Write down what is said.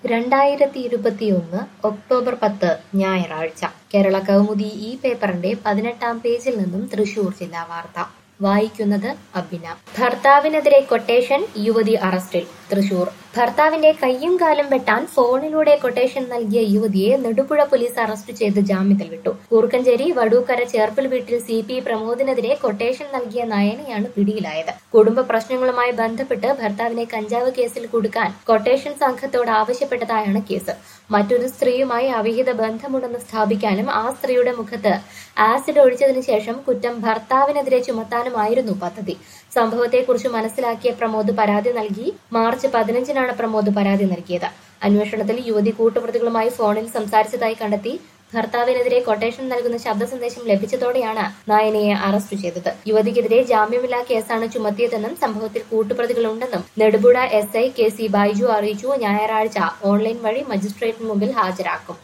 രണ്ടായിരത്തി ഇരുപത്തിയൊന്ന് ഒക്ടോബർ പത്ത് ഞായറാഴ്ച കേരള കൗമുദി ഈ പേപ്പറിന്റെ പതിനെട്ടാം പേജിൽ നിന്നും തൃശൂർ ജില്ലാ വാർത്ത വായിക്കുന്നത് അബിന ഭർത്താവിനെതിരെ കൊട്ടേഷൻ യുവതി അറസ്റ്റിൽ തൃശൂർ ഭർത്താവിന്റെ കയ്യും കാലും വെട്ടാൻ ഫോണിലൂടെ കൊട്ടേഷൻ നൽകിയ യുവതിയെ നെടുപുഴ പോലീസ് അറസ്റ്റ് ചെയ്ത് ജാമ്യത്തിൽ വിട്ടു കൂർക്കഞ്ചേരി വടൂക്കര ചേർപ്പിൽ വീട്ടിൽ സി പി പ്രമോദിനെതിരെ കൊട്ടേഷൻ നൽകിയ നയനയാണ് പിടിയിലായത് കുടുംബ പ്രശ്നങ്ങളുമായി ബന്ധപ്പെട്ട് ഭർത്താവിനെ കഞ്ചാവ് കേസിൽ കൊടുക്കാൻ കൊട്ടേഷൻ സംഘത്തോട് ആവശ്യപ്പെട്ടതായാണ് കേസ് മറ്റൊരു സ്ത്രീയുമായി അവിഹിത ബന്ധമുണ്ടെന്ന് സ്ഥാപിക്കാനും ആ സ്ത്രീയുടെ മുഖത്ത് ആസിഡ് ഒഴിച്ചതിനു ശേഷം കുറ്റം ഭർത്താവിനെതിരെ ചുമത്താനുമായിരുന്നു പദ്ധതി സംഭവത്തെക്കുറിച്ച് മനസ്സിലാക്കിയ പ്രമോദ് പരാതി നൽകി മാർച്ച് പതിനഞ്ചിനാണ് പ്രമോദ് പരാതി നൽകിയത് അന്വേഷണത്തിൽ യുവതി കൂട്ടുപ്രതികളുമായി ഫോണിൽ സംസാരിച്ചതായി കണ്ടെത്തി ഭർത്താവിനെതിരെ കൊട്ടേഷൻ നൽകുന്ന ശബ്ദ സന്ദേശം ലഭിച്ചതോടെയാണ് നായനയെ അറസ്റ്റ് ചെയ്തത് യുവതിക്കെതിരെ ജാമ്യമില്ലാ കേസാണ് ചുമത്തിയതെന്നും സംഭവത്തിൽ കൂട്ടുപ്രതികളുണ്ടെന്നും Nedupuzha S I K C Baiju അറിയിച്ചു ഞായറാഴ്ച ഓൺലൈൻ വഴി മജിസ്ട്രേറ്റിന് മുമ്പിൽ ഹാജരാക്കും